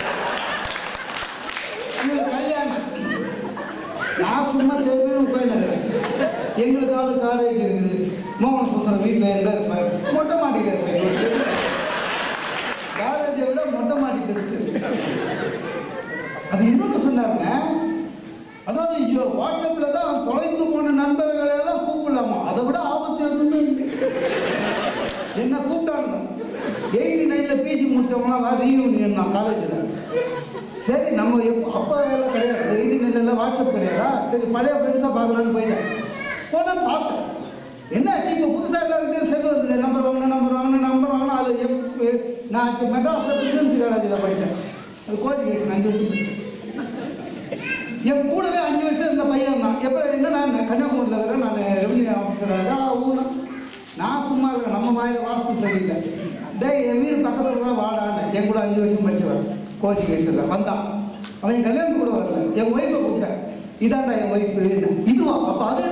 இவங்க கல்யாணம் நான் சும்மா தேவையான உட்காந்துருக்கேன் எங்களுக்காவது காலேஜ் இருக்குது மோகன் சுந்தரம் வீட்டில் எங்க இருப்பார் மொட்டை மாடியில் இருப்பேன் காலேஜை விட மொட்டை மாடி பெஸ்ட்டு அது இன்னொன்று சொன்னாருங்க அதாவது ஐயோ வாட்ஸ்அப்பில் தான் தொலைந்து போன நண்பர்களை எல்லாம் கூப்பிடலாமா அதை விட ஆபத்து எதுவுமே இல்லை. என்ன கூப்பிட்டாங்க எயிட்டி நைனில் பிஜி முடிச்சவங்களாம் வேறு ரீயூனியன் நான் காலேஜில் சரி நம்ம எப்போ அப்போ எல்லாம் கிடையாது எயிட்டி நைனில் வாட்ஸ்அப் கிடையாதா சரி பழைய ஃப்ரெண்ட்ஸாக பார்க்கலான்னு போயிட்டேன் போனால் பார்த்தேன் என்னாச்சு இப்போ புதுசாக எல்லாருக்கிட்டையும் செல் வந்தது நம்பர் வாங்கின நம்பர் வாங்கின நம்பர் வாங்கினா அது எப் எ- நான் இப்போ மெட்ராஸில் பிரசிடென்சி காலேஜில் படித்தேன் அது கோச்சிகேஷன் அஞ்சு வருஷம் படித்தேன் என் கூடவே அஞ்சு வருஷம் இருந்த பையன் தான் எப்போ என்ன நான் கன்னியாகுமரியில் இருக்கிறேன் நான் ரெவன்யூ ஆஃபீஸராக ஊனா நான் சும்மா இருக்கேன் நம்ம வாயில் வாசல் சரியில்லை டேய் என் வீடு பக்கத்தில் தான் வாடான்னு என் கூட அஞ்சு வருஷம் படிச்சவன் கோச்சிங் கேஸில் வந்தான் அவன் என் கல்யாணத்துக்கு கூட வரல என் ஒய்ஃபை கூப்பிட்டேன் இதாண்டா என் ஒய்ஃபு இதுவா அப்போ அது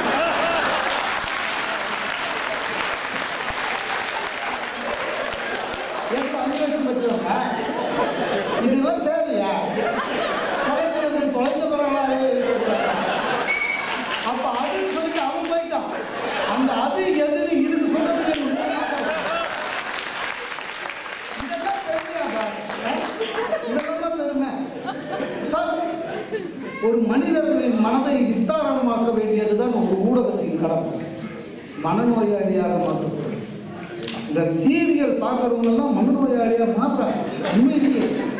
எனக்கு அஞ்சு வருஷம் படிச்சவங்க இதெல்லாம் தேவையா தொலைந்து தொலைந்து போறாங்களா அப்ப அதுன்னு சொல்லிட்டு அவன் போயிட்டான் அந்த அது எதுன்னு இதுக்கு சொல்றதுக்கு எனக்கு ரொம்ப நாட்டம். இதெல்லாம் பெருமையாப்பா. இதெல்லாம் பெருமை சார், ஒரு மனிதர்களின் மனதை விஸ்தாரணமாக்க வேண்டியதுதான் ஒரு ஊடகத்தின் கடமை மனநோயாளியாக மாற்றப்படுது இந்த சீரியல் பார்க்கறவங்க எல்லாம் மனநோயாளியாக மாற்றாங்க உண்மையிலேயே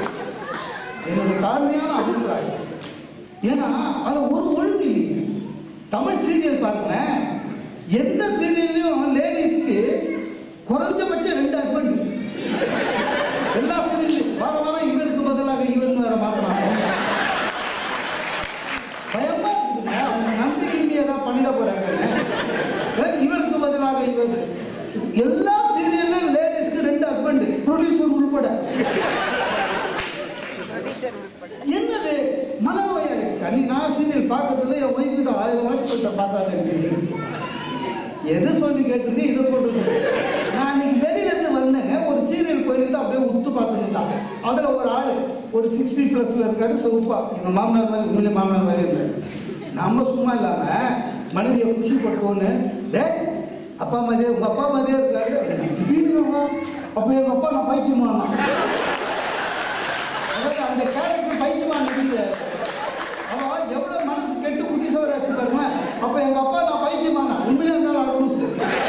தாழ்மையான அபிப்பிராயம் ஏன்னா அது ஒரு ஒழுங்கு இல்லைங்க தமிழ் சீரியல் பாருங்களேன் எந்த சீரியல்லையும் லேடிஸ்க்கு குறைஞ்சபட்சம் ரெண்டு ஹஸ்பண்ட் எல்லா சீரியல்லையும் வார வாரம் இவருக்கு பதிலாக இவன் வேற மாத்தலாம் பயமா இருக்குதுங்க அவங்க நம்பி இங்கே ஏதாவது பண்ணிட போறாங்க இவருக்கு பதிலாக இவர் எல்லா சீரியல்லையும் லேடிஸ்க்கு ரெண்டு ஹஸ்பண்ட் ப்ரொடியூசர் உள்பட என்னது மனநோயாளிச்சு அன்னைக்கு நான் சீரியல் பார்க்கறதுல என் ஒய்ஃப் கிட்ட ஆயிரம் வாட்டி சொல்லிட்டேன் பார்க்காத இருக்கு எதை சொல்லி கேட்டிருக்கு இதை சொல்றது நான் அன்னைக்கு வெளியில இருந்து வந்தேங்க ஒரு சீரியல் போயிருந்து அப்படியே உத்து பார்த்துட்டு இருந்தாங்க அதுல ஒரு ஆளு ஒரு சிக்ஸ்டி பிளஸ்ல இருக்காரு சிவப்பா எங்க மாமனார் மாதிரி உண்மையிலே மாமனார் மாதிரி இல்லை நம்ம சும்மா இல்லாம மனைவியை குஷி பட்டுவோன்னு டே அப்பா மாதிரியே உங்க அப்பா மாதிரியே இருக்காரு திடீர்னு அப்ப எங்க அப்பா நான் பைத்தியமானா அதாவது அந்த கேரக்டர் பைத்தியமா நடிக்கல அவன் எவ்வளவு மனசு கெட்டு குட்டிசவரா இருக்கு பாருங்க அப்ப எங்க அப்பா நான் பைத்தியமானா உண்மையிலே இருந்தாலும் அருள்ஸ்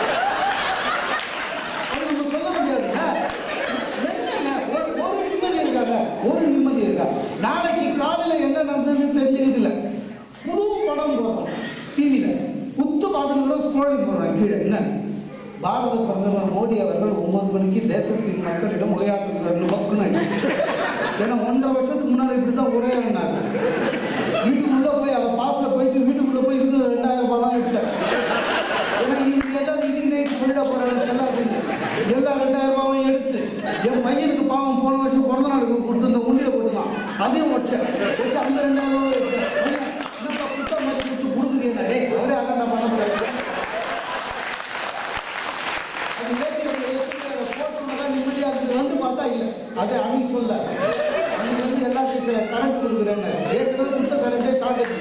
அது நம்ம சொல்ல முடியாதுல்ல என்னங்க ஒரு ஒரு நிம்மதி இருக்காங்க ஒரு நிம்மதி இருக்கா நாளைக்கு காலையில என்ன நடந்ததுன்னு தெரிஞ்சுக்கிறது இல்ல புது படம் போடுறோம் டிவியில புத்து பாதங்களோட ஸ்க்ரோலிங் போடுறாங்க கீழே என்ன பாரத பிரதமர் மோடி அவர்கள் ஒன்பது மணிக்கு தேசத்தின் மக்களிடம் உரையாற்றுகிறார் நோக்குன்னு ஏன்னா ஒன்றரை வருஷத்துக்கு முன்னாடி இப்படி தான் உரையாடினார் வீட்டுக்குள்ள போய் அதை பாஸ்ல போயிட்டு வீட்டுக்குள்ள போய் இருக்கிற ரெண்டாயிரம் ரூபாய் தான் எடுத்தேன் ஏன்னா இன்னைக்கு ஏதாவது இன்னைக்கு நைட்டு சொல்லிட போறாரு செல்லா அப்படின்னு எல்லா ரெண்டாயிரம் ரூபாயும் எடுத்து என் பையனுக்கு பாவம் போன வருஷம் பிறந்த நாளுக்கு கொடுத்து இந்த உண்டியை போட்டுதான் அதையும் வச்சேன் வச்சு அந்த ரெண்டாயிரம் ரூபாய் எடுத்தேன் என்னப்பா புத்தகம் மாதிரி கொடுத்து கொடுக்குறீங்க டேய் அவரே அதான் நான் பண்ண முடியாது அது ஏடிஎம்ல எப்படி அதை போட்டோம்னா நிம்மதியா இருக்குது வந்து பார்த்தா இல்லை அது அவங்க சொல்ல அன்னைக்கு வந்து எல்லாத்துக்கும் கரண்ட் கொடுக்குறேன்னு ஏற்கனவே கொடுத்த கரண்டே சார்ஜ்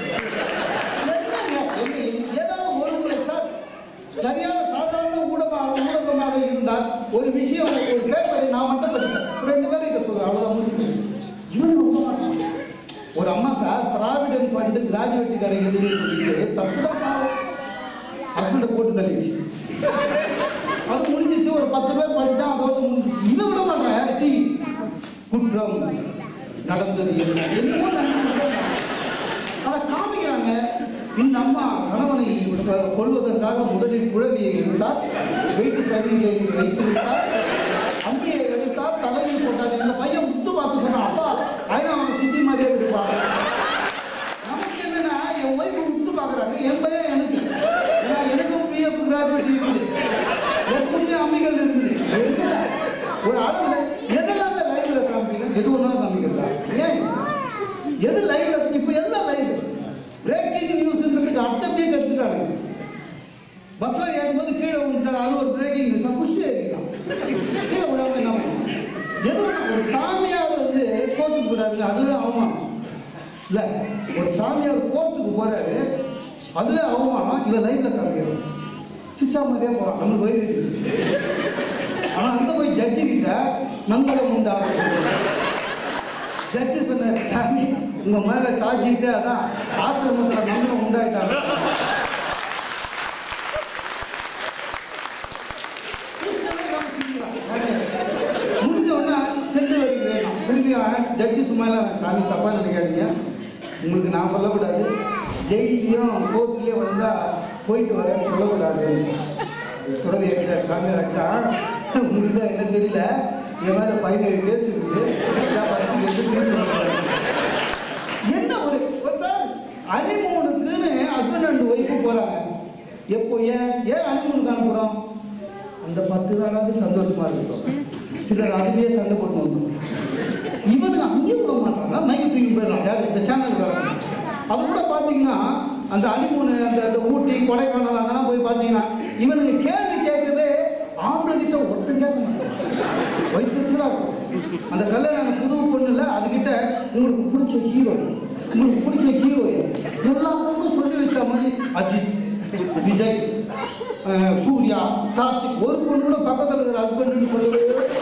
ஏதாவது ஒரு முறை சார் சரியான சாதாரண ஊடகமாக ஊடகமாக இருந்தால் ஒரு விஷயம் ஒரு பேப்பரை நான் மட்டும் படிப்பேன் ரெண்டு பேரும் இதை சொல்லுவேன் அவ்வளோதான் முடிஞ்சு இவன் ரொம்ப மாட்டான். ஒரு அம்மா சார் ப்ராவிடன்ட் ஃபண்டு கிராஜுவேட் கிடைக்குதுன்னு சொல்லிட்டு தப்பு தான் ஹஸ்பண்டை போட்டு தள்ளிடுச்சு அது முடிஞ்சிச்சு ஒரு பத்து பேர் படித்தா அதோட முடிஞ்சிச்சு இதை விட மாட்டேன் யார் டிவி குற்றம் நடந்தது என்ன என்னமோ நடந்தது அதை காமிக்கிறாங்க இந்த அம்மா கணவனை கொ- கொல்வதற்காக முதலில் குழந்தையை எடுத்தார் வீட்டு சரியில்லை என்று வைத்திருந்தார் அம்மியை எடுத்தார் தலையில் போட்டார் இந்த பையன் முத்து பார்த்து சொன்னான் அப்பா ஐயா அவன் சித்தி மாதிரியே இருப்பான் நமக்கு என்னன்னா என் ஒய்ஃப் முத்து பார்க்குறாங்க என் பையன் எனக்கு ஏன்னா எனக்கும் பிஎஃப் கிராஜுவேட் இருக்குது எனக்கும் அம்மிகள் இருக்குது இருக்குல்ல? ஒரு அளவுல எதெல்லாம் லைவ்ல காமிப்பீங்க எது ஒன்றாலும் காமிக்கிறதா ஏன் எது லைவ்ல இப்போ எல்லாம் லைவ் பிரேக்கிங் நியூஸ்ன்றதுக்கு அர்த்தத்தையே கெடுத்துட்டாங்க பஸ்ல ஏறும்போது கீழே விழுந்துட்டாங்க அது ஒரு பிரேக்கிங் நியூஸ் புஷ்டி ஏறிக்கலாம் கீழே விடாம என்ன பண்ணணும்? எது வேணா, ஒரு சாமியார் வந்து கோர்ட்டுக்கு போறாரு அதுவே அவமானம் இல்ல ஒரு சாமியார் கோர்ட்டுக்கு போறாரு அதுல அவமானம் இவன் லைவ்ல காமிக்கிறான் சிச்சா மாதிரியே போறான் நம்மளுக்கு வயிறு இருக்குது. ஆனா அங்க போய் ஜட்ஜி கிட்ட மங்களம் உண்டாகும் ஜட்ஜி சொன்னார் சாமி உங்க மேல சாட்சிக்கிட்டே அதான் ஆசிரமத்துல மங்களம் உண்டாயிட்டாங்க முடிஞ்ச உடனே சென்று வருகிறேன் நான். திருப்பி அவன் ஜட்ஜி சும்மா இல்லை சாமி தப்பா நினைக்காதீங்க உங்களுக்கு நான் சொல்லக்கூடாது ஜெயிலையும் கோர்ட்லேயும் வந்தா போயிட்டு வரேன்னு சொல்லக்கூடாது துறவி சார் சாமி ரச்சா உங்களுக்கு தான் என்ன தெரியல என் மேல பதினேழு கேஸ் இருக்குது நான் பத்து case தீர்த்து வைக்கிறேன். என்ன ஒரு ஒரு சார் அனிமூனுக்குன்னு ஹஸ்பண்ட் அண்ட் ஒய்ஃபு போறாங்க எப்போ ஏன் ஏன் அனிமூனுக்கு அனுப்புறோம் அந்த பத்து நாளாவது சந்தோஷமா இருக்கட்டும் சிலர் அதுலயே சண்டை போட்டு வந்துடும் இவனுக்கு அங்கேயும் விட மாட்டாங்க மைக்கு தூக்கி போயிடலாம் யார் இந்த சேனலுக்கு வராங்க அது கூட பார்த்தீங்கன்னா அந்த அனிமூனு அந்த அந்த ஊட்டி கொடைக்கானல் அங்கெல்லாம் போய் பார்த்தீங்கன்னா இவனுக்கு கேள்வி கேட்கறதே ஆம்பளை கிட்ட ஒருத்தன் கேட்க மாட்டான் வைத்திருச்சலா இருக்கும் அந்த கல்யாணம் புது பொண்ணுல அதுகிட்ட உங்களுக்கு பிடிச்ச ஹீரோ உங்களுக்கு பிடிச்ச ஹீரோ எல்லா பொண்ணும் சொல்லி வச்ச மாதிரி அஜித் விஜய் அஹ், சூர்யா கார்த்திக் ஒரு பொண்ணு கூட பக்கத்தில் இருக்கிற ஹஸ்பண்ட்னு சொல்லவே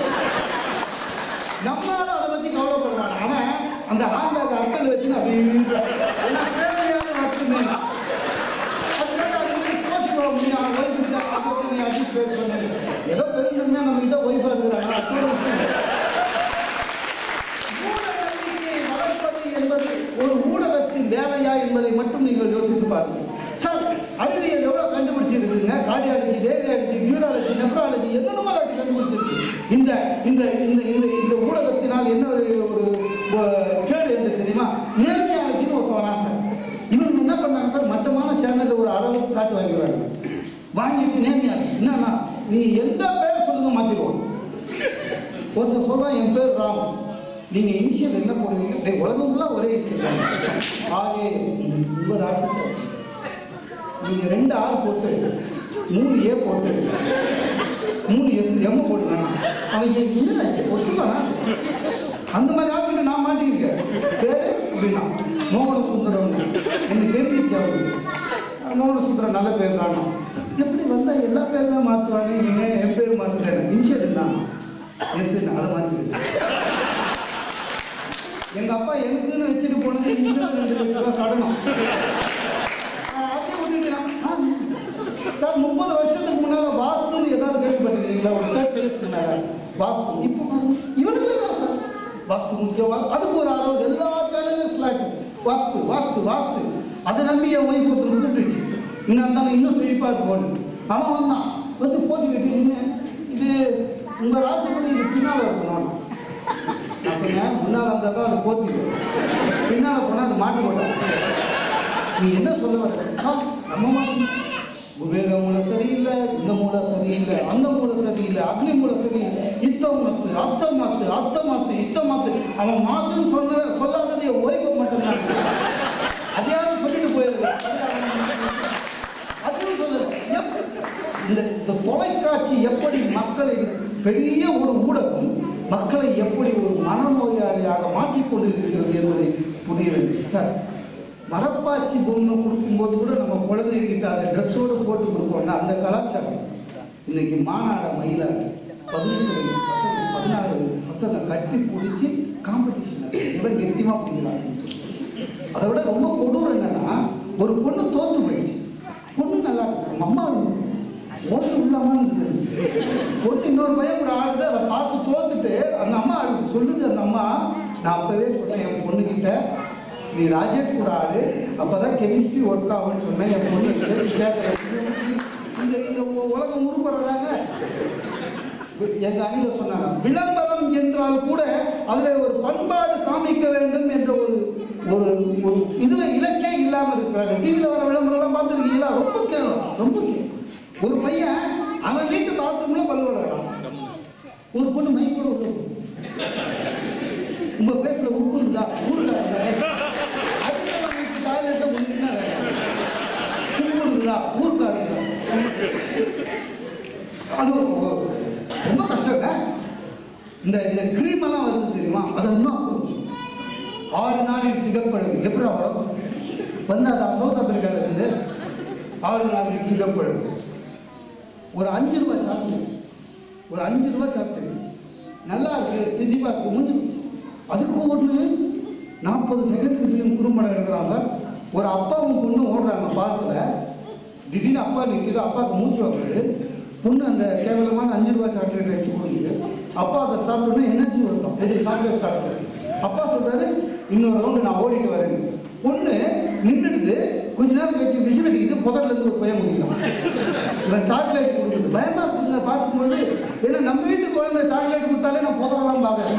நம்மளால அதை பத்தி கவலைப்படுறான் அவன் அந்த ஆண்டாக அக்கல் வச்சுன்னு அப்படி ஏன்னா தேவையான மட்டுமே அதுக்காக அது வந்து கோச்சுக்கோ நீ அவன் ஒய்ஃப் கிட்ட அப்போ நீ அஜித் பேர் சொன்னது ஏதோ பெருந்தன்மையா நம்ம கிட்ட ஒய்ஃபா இருக்கிறாங்க அத்தோட விட்டுருங்க. மூட நம்பிக்கையை வளர்ப்பது சரியா என்பதை மட்டும் நீங்கள் யோசித்து பாருங்கள் சார் அறிவியல் எவ்வளவு கண்டுபிடிச்சிருக்குங்க கார்டியாலஜி ரேடியாலஜி நியூராலஜி நெப்ராலஜி என்னென்னமோ அதை கண்டுபிடிச்சிருக்கு இந்த இந்த இந்த இந்த இந்த ஊடகத்தினால் என்ன ஒரு ஒரு ஒரு கேடு என்று தெரியுமா நேர்மையாலஜின்னு ஒருத்தன் வரான் சார் இவங்க என்ன பண்ணாங்க சார் மட்டமான சேனல்ல ஒரு அளவு காட்டு வாங்கிடுறாங்க வாங்கிட்டு நேர்மையாலஜி என்னன்னா நீ எந்த பேர் சொல்லுங்க மாத்திடுவோம் ஒருத்தர் சொல்றான் என் பேர் ராம் நீங்க இனிஷியல் என்ன போடுவீங்க டேய் உலகம் ஃபுல்லா ஒரே இனிஷியல் ஆகே உங்க ராசி நீங்க ரெண்டு ஆர் போட்டு மூணு ஏ போட்டு மூணு எஸ் எம் போட்டுங்க அவன் என்ன ஒத்துக்கானா அந்த மாதிரி ஆட்களுக்கு நான் மாட்டியிருக்கேன் பேரு அப்படின்னா மோகன சுந்தரம் எனக்கு தெரிஞ்சிச்சு அவருக்கு மோகன சுந்தரம் நல்ல பேர் தானா எப்படி வந்தா எல்லா பேருமே மாற்றுவாங்க நீங்க என் பேர் மாற்றுறேன் இனிஷியல் என்ன எஸ் அதை மாற்றிருக்கேன் எங்க அப்பா எனக்குன்னு வச்சுட்டு போனது இன்சூரன்ஸ் ரெண்டு லட்ச ரூபாய் கடனும் ஆஹ் அதை விட்டுட்டு ஆ, சார் முப்பது வருஷத்துக்கு முன்னால வாஸ்துன்னு ஏதாவது கேள்விப்பட்டிருக்கீங்களா ஒரு தேர்ட் இயர்ஸ்க்கு மேல வாஸ்து இப்போ பாருங்க, இவனுக்கு தான் சார் வாஸ்து முக்கியம் வா- அதுக்கு ஒரு ஆர்வம் எல்லா சேனலும் ஸ்லாட் வாஸ்து வாஸ்து வாஸ்து அதை நம்பி என் ஒய்ஃப் ஒருத்தர் விட்டுடுச்சு இன்னும் இருந்தாலும் இன்னும் செழிப்பா இருப்போன்னு அவன் வந்தான் வந்து போட்டுக்கிட்டு நின்னு, இது உங்க ராசிப்படி இது பின்னால் இருக்கணும் நான் சொன்னேன் முன்னால் இருந்தால் தான் அது போத்திடும் பின்னால் போனால் அது மாட்டி போட்டான் நீ என்ன சொல்ல வர ஆ, நம்ம மாத்தி விவேக மூலம் சரியில்லை இந்த மூலம் சரியில்லை அந்த மூலம் சரியில்லை அக்னி மூலம் சரியில்லை இத்தம் மாத்து அத்தம் மாத்து அத்தம் மாத்து இத்தம் மாத்து அவன் மாத்துன்னு சொன்ன சொல்லாதது என் ஒய்ஃபை மட்டும்தான் அதையாவது சொல்லிட்டு போயிருக்கேன் அதுவும் சொல்லல எப்- இந்த இந்த தொலைக்காட்சி எப்படி மக்களை பெரிய ஒரு ஊடகம் மக்களை எப்படி ஒரு மனநோயாளியாக மாற்றிக்கொண்டு இருக்கிறது என்பதை புரிய வேண்டும் சார் மரப்பாச்சி பொம்மை கொடுக்கும்போது கூட நம்ம குழந்தைகிட்ட அதை ட்ரெஸ்ஸோடு போட்டு கொடுப்போம்னா அந்த கலாச்சாரம் இன்னைக்கு மாநாட மயிலாடு பதினெட்டு வயசு பசங்க பதினாறு வயசு பசங்க கட்டி பிடிச்சி காம்படிஷன் இவன் கெட்டியமாக பிடிக்கிறாங்க அதை விட ரொம்ப கொடூரம் என்னன்னா ஒரு பொண்ணு தோத்து போயிடுச்சு பொண்ணு நல்லா இருக்கு அவங்க அம்மா ஓட்டு உள்ளாமான்னு பொண்ணு இன்னொரு பையன் கூட ஆடுது அதை பார்த்து தோத்துட்டு அந்த அம்மா ஆடுது சொல்லுது அந்த அம்மா நான் அப்பவே சொன்னேன் என் பொண்ணுகிட்ட நீ ராஜேஷ் கூட ஆடு அப்பதான் கெமிஸ்ட்ரி ஒர்க் ஆகும்னு சொன்னேன் என் பொண்ணு கேட்கல இந்த இந்த உலகம் உருப்படுறதாங்க எங்க அணில சொன்னாங்க விளம்பரம் என்றால் கூட அதுல ஒரு பண்பாடு காமிக்க வேண்டும் என்ற ஒரு ஒரு ஒரு இதுவே இலக்கே இல்லாம இருக்கிறாங்க டிவியில வர விளம்பரம் எல்லாம் பார்த்துருக்கீங்களா ரொம்ப கேவலம் ரொம்ப கேவலம் ஒரு பையன் அவன் வீட்டு பாத்ரூம்ல பல்லு விளையாடுறான் ஒரு பொண்ணு மைக் கூட உள்ள போகுது. உங்க பேசுற உப்பு இருந்தா ஊருக்காரங்க அடுத்தவன் வீட்டு டாய்லெட்டை முன்ன உப்பு இருக்குதா ஊருக்காரங்க அது ஒரு- ரொம்ப கஷ்டங்க இந்த இந்த கிரீம் எல்லாம் வருது தெரியுமா அது இன்னும் ஆறு நாளில் சிகப்பழகு எப்படி வரும் வந்து அது சவுத் ஆப்பிரிக்காவில் இருக்குது ஆறு நாளில் சிகப்பழகு ஒரு அஞ்சு ரூபாய் சாப்பிட்டு ஒரு அஞ்சு ரூபாய் சாப்பிட்டு நல்லா இருக்கு திதிப்பா இருக்கு முடிஞ்சு போச்சு. அதுக்கு ஒன்று நாற்பது செகண்ட் ஃபிலிம் குறும்படம் எடுக்கிறான் சார் ஒரு அப்பாவும் பொண்ணும் ஓடுறாங்க பார்க்கில் திடீர்னு அப்பா நிற்குது அப்பாவுக்கு மூச்சு வாங்குது பொண்ணு அந்த கேவலமான அஞ்சு ரூபாய் சாக்லேட் எடுத்து கொடுக்குது அப்பா அதை சாப்பிட்டோன்னே எனர்ஜி வருத்தம் இது சாக்லேட் சாப்பிட்டு அப்பா சொல்றாரு இன்னொரு ரவுண்டு நான் ஓடிட்டு வரேன்னு பொண்ணு நின்றுடுது கொஞ்ச நேரம் கழிச்சு விசில் அடிக்கிட்டு புதர்ல இருந்து ஒரு பையன் முடிக்கலாம் இவன் சாக்லேட் கொடுக்குது பயமா இருக்குங்க பார்க்கும்போது ஏன்னா நம்ம வீட்டு குழந்தை சாக்லேட் கொடுத்தாலே நான் புதரெல்லாம் பார்க்குறேன்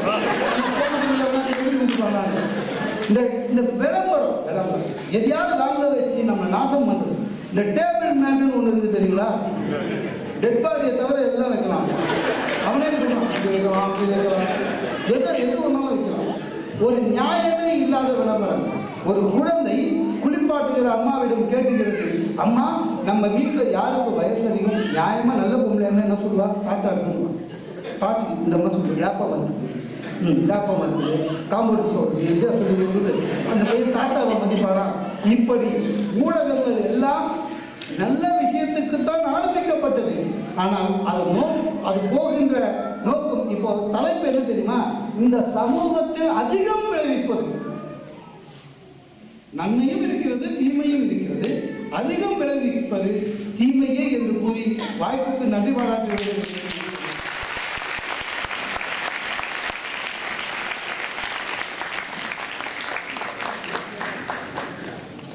இந்த இந்த விளம்பரம் விளம்பரம் எதையாவது வாங்க வச்சு நம்ம நாசம் பண்றது இந்த டேபிள் மேட்னு ஒன்று இருக்குது தெரியுங்களா டெட் பாடியை தவிர எல்லாம் வைக்கலாம் அவனே சொல்றான் இது வைக்கலாம் அப்படி வைக்கலாம் எதை எது ஒன்றாலும் வைக்கலாம் ஒரு நியாயமே இல்லாத விளம்பரம் ஒரு குழந்தை குளிப்பாட்டுகிற அம்மாவிடம் கேட்டுகிறது அம்மா நம்ம வீட்டில் யாருக்கு வயசு அதிகம் நியாயமா நல்ல பொம்பளை என்ன சொல்லுவா தாத்தா இருக்குமா பாட்டுக்கு இந்த அம்மா சொல்லு வியாபம் வந்து ம் வியாபம் வந்து காம்பவுண்ட் சோறு எந்த சொல்லி கொடுக்குது அந்த பையன் தாத்தாவை மதிப்பாரா இப்படி ஊடகங்கள் எல்லாம் நல்ல விஷயத்துக்குத்தான் ஆரம்பிக்கப்பட்டது ஆனால் அது நோ அது போகின்ற நோக்கம் இப்போ தலைப்பு என்ன தெரியுமா இந்த சமூகத்தில் அதிகம் விளைவிப்பது நன்மையும் இருக்கிறது தீமையும் இருக்கிறது அதிகம் விளைவிப்பது தீமையே என்று கூறி வாய்ப்புக்கு நன்றி பாராட்டி வருகிறேன்.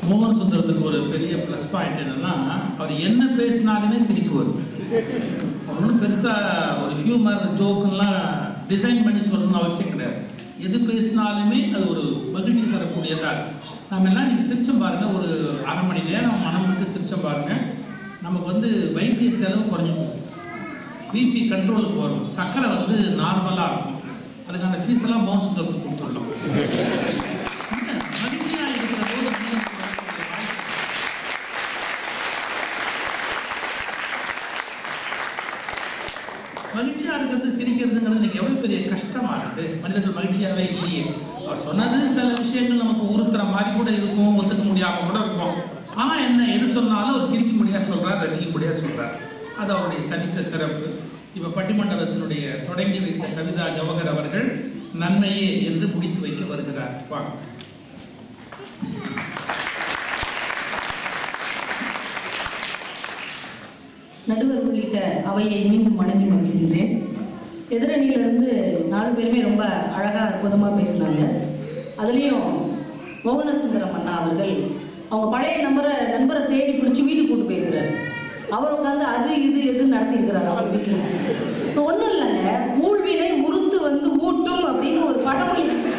மோகன் சுந்தரத்துக்கு ஒரு பெரிய ப்ளஸ் பாயிண்ட் என்னன்னா அவர் என்ன பேசினாலுமே சிரிப்பு வரும் அவர் ஒன்றும் பெருசாக ஒரு ஹியூமர் ஜோக்குலாம் டிசைன் பண்ணி சொல்லணும்னு அவசியம் கிடையாது எது பேசினாலுமே அது ஒரு மகிழ்ச்சி தரக்கூடியதாக இருக்கும் நம்ம எல்லாம் நீங்கள் சிரிச்சம் பாருங்கள் ஒரு அரை மணி நேரம் மனம் விட்டு சிரிச்சம் பாருங்கள் நமக்கு வந்து வைத்திய செலவு குறைஞ்சு போகும் பிபி கண்ட்ரோலுக்கு வரும் சர்க்கரை வந்து நார்மலாக இருக்கும் அதுக்கான ஃபீஸ் எல்லாம் மோகன் சுந்தரத்துக்கு கொடுத்துடலாம் மகிழ்ச்சியாக இருக்கிற போது மனிதனுக்கு வரக்கூடிய வாய்ப்பு மகிழ்ச்சியா இருக்கிறது சிரிக்கிறதுங்கிறது இன்னைக்கு எவ்வளவு பெரிய கஷ்டமா இருக்கு மனிதர்கள் மகிழ்ச்சியாவே இல்லையே அவர் சொன்னது சில விஷயங்கள் நமக்கு உறுத்துற மாதிரி கூட இருக்கும் ஒத்துக்க முடியாம கூட இருக்கும் ஆனா என்ன எது சொன்னாலும் அவர் சிரிக்க முடியா சொல்றார் ரசிக்க முடியா சொல்றார் அது அவருடைய தனித்த சிறப்பு இப்ப பட்டிமண்டபத்தினுடைய தொடங்கி வைத்த கவிதா ஜவஹர் அவர்கள் நன்மையே என்று முடித்து வைக்க வருகிறார் வாங்க
நடுவர் உள்ளிட்ட அவையை மீண்டும் வணங்கி மகிழ்கின்றேன் எதிரணியிலிருந்து நாலு பேருமே ரொம்ப அழகாக அற்புதமாக பேசினாங்க அதுலேயும் மோகனசுந்தரம் அண்ணா அவர்கள் அவங்க பழைய நம்பரை நண்பரை தேடி பிடிச்சி வீட்டுக்கு கூட்டு போயிருக்கிறார் அவர் உட்காந்து அது இது எதுன்னு நடத்தியிருக்கிறார் அவங்க வீட்டில் ஒன்றும் இல்லைங்க ஊழ்வினை உறுத்து வந்து ஊட்டும் அப்படின்னு ஒரு பழமொழி இருக்கு.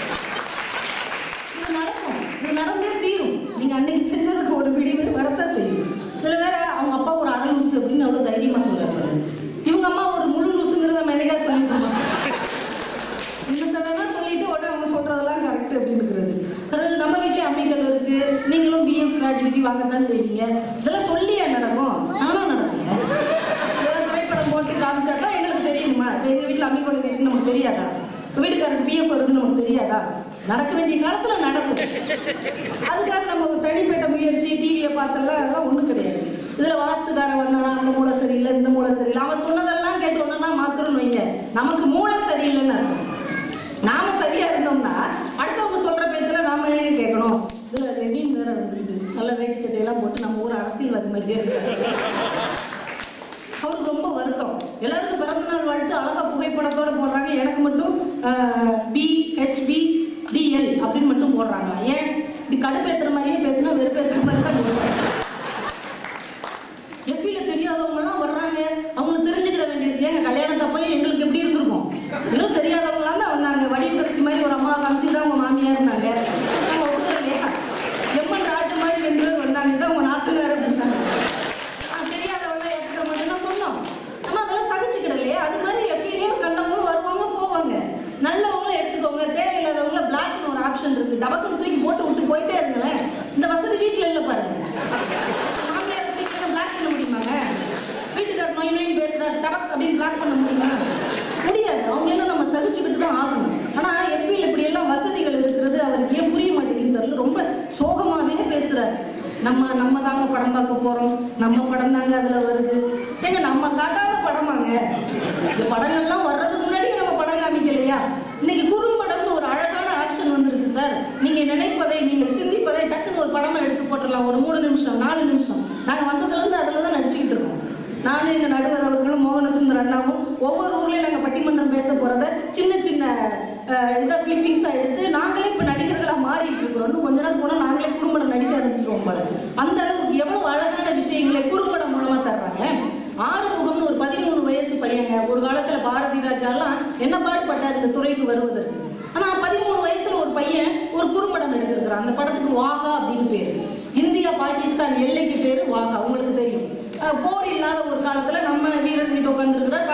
இது நடக்கும் இது நடந்தே தீரும் நீங்க அன்னைக்கு செஞ்சதுக்கு ஒரு விடிவு வரத்தான் செய்யும் இதுல வேற அவங்க அப்பா ஒரு அரை லூசு அப்படின்னு அவ்வளவு தைரியமா சொல்றாரு இவங்க அம்மா ஒரு முழு லூசுங்கிறத நம்ம என்னைக்கா சொல்லிட்டு இன்னொருத்த வேணா சொல்லிட்டு உடனே அவங்க சொல்றதெல்லாம் கரெக்ட் அப்படின்னு இருக்கிறது பிறகு நம்ம வீட்லயே அம்மிக்கல் இருக்கு நீங்களும் பிஎஃப் கிராஜுவிட்டி வாங்கத்தான் செய்வீங்க இதெல்லாம் சொல்லியா நடக்கும் நானா நடக்குங்க இதெல்லாம் திரைப்படம் போட்டு காமிச்சாக்கா எங்களுக்கு தெரியுமா இப்ப எங்க வீட்டுல அம்மி கொலை இருக்குன்னு நமக்கு தெரியாதா இப்ப வீட்டுக்காரருக்கு பிஎஃப் இருக்குன்னு நமக்கு தெரியாதா நடக்க வேண்டிய காலத்துல நடக்கும் அதுக்காக நம்ம ஒரு தனிப்பட்ட முயற்சி டிவியை பார்த்தெல்லாம் அதெல்லாம் ஒண்ணும் கிடையாது இதுல வாஸ்துக்காரன் வந்தானா அந்த மூளை சரியில்லை இந்த மூளை சரியில்லை அவன் சொன்னதெல்லாம் கேட்டு ஒன்னா மாத்திரம்னு வைங்க நமக்கு மூளை சரியில்லைன்னு அர்த்தம் நாம சரியா இருந்தோம்னா அடுத்தவங்க சொல்ற பேச்சுல நாம ஏன் கேட்கணும் இதுல ரெடியும் வேற வந்துருக்கு நல்ல வேட்டி சட்டையெல்லாம் போட்டு நம்ம ஊர் அரசியல்வாதி மாதிரியே இருக்காரு அவருக்கு ரொம்ப வருத்தம் எல்லாருக்கும் பிறந்த நாள் வாழ்த்து அழகா புகைப்படத்தோட போடுறாங்க எனக்கு மட்டும் பி ஹெச்பி டிஎல் அப்படின்னு மட்டும் போடுறாங்க ஏன் இப்படி கடுப்பேற்றுற மாதிரியே பேசினா வெறுப்பேற்றுற மாதிரி தான் பேசுறாங்க எஃபில தெரியாதவங்கலாம் வர்றாங்க அவங்க தெரிஞ்சுக்கிற வேண்டியது ஏங்க கல்யாணத்தப்பையும் எங்களுக்கு எப்படி இருந்திருக்கும் இன்னும் தெரியாதவங்களாம் தான் வந்தாங்க வடிவரிசி மாதிரி ஒரு அம்மா காமிச்சு தான் அவங்க மாமியார் இருந்தாங்க நம்ம ஒத்துக்கலையா எம்மன் ராஜ மாதிரி ரெண்டு பேர் வந்தாங்க தான் அவங்க நாத்தனார் இருந்தாங்க தெரியாதவங்க ஏற்றுக்க மட்டும்தான் சொன்னோம் நம்ம அதெல்லாம் சகிச்சுக்கிடலையே அது மாதிரி எப்படியும் கண்டவங்களும் வருவாங்க போவாங்க நல்லவங்களும் எடுத்துக்கோங்க தேவையில்லாதவங்கள பிளாக்னு ஒரு ஆப்ஷன் இருக்கு டபக்குன்னு தூக்கி போட்டு விட்டு போயிட்டே இருங்களேன் இந்த வசதி வீட்டில் இல்லை பாருங்க மாமியார் வீட்டில் பிளாக் பண்ண முடியுமாங்க வீட்டுக்கார் நோய் நோய் பேசுறாரு டபக் அப்படின்னு பிளாக் பண்ண முடியுமா முடியாது அவங்களெல்லாம் நம்ம சகிச்சுக்கிட்டு தான் ஆகணும் ஆனா எப்பியில் இப்படி எல்லாம் வசதிகள் இருக்கிறது அவருக்கு ஏன் புரிய மாட்டேங்குது தெரியல ரொம்ப சோகமாவே பேசுறாரு நம்ம நம்ம தாங்க படம் பார்க்க போறோம் நம்ம படம் தாங்க அதுல வருது ஏங்க நம்ம காட்டாத படமாங்க இந்த படங்கள்லாம் வர்றதுக்கு முன்னாடி நம்ம படம் காமிக்கலையா இன்னைக்கு குறும்படம்னு ஒரு அழகான ஆக்ஷன் வந்திருக்கு சார் நீங்க நினைப்பதை நீங்க சிந்திப்பதை டக்குன்னு ஒரு படமா எடுத்து போட்டுடலாம் ஒரு மூணு நிமிஷம் நாலு நிமிஷம் நாங்க வந்ததுல இருந்து அதுல தான் நடிச்சுக்கிட்டு இருக்கோம் நானும் எங்க நடுவர் அவர்களும் மோகனசுந்தர் அண்ணாவும் ஒவ்வொரு ஊர்லயும் நாங்க பட்டிமன்றம் பேச போறத சின்ன சின்ன அஹ், இதை கிளிப்பிங்ஸா எடுத்து நாங்களே இப்ப நடிகர்களா மாறிட்டு இருக்கிறோம் இன்னும் கொஞ்ச நாள் போனா நாங்களே குறும்படம் நடிக்க ஆரம்பிச்சிருவோம் போல அந்த அளவுக்கு எவ்வளவு அழகான விஷயங்களை குறும்படம் மூலமா தர்றாங்க ஆறுமுகம்னு ஒரு பதிமூணு வயசு பையங்க ஒரு காலத்துல பாரதி ராஜாலாம் என்ன பாடுபட்டார் இந்த துறைக்கு வருவதற்கு ஆனா பதிமூணு வயசுல ஒரு பையன் ஒரு குறும்படம் எடுத்திருக்கிறான் அந்த படத்துக்கு வாகா அப்படின்னு பேரு இந்தியா பாகிஸ்தான் எல்லைக்கு பேரு வாகா உங்களுக்கு தெரியும் அஹ் போர் இல்லாத ஒரு காலத்துல நம்ம வீரர் கிட்ட உட்காந்துருக்கிறார்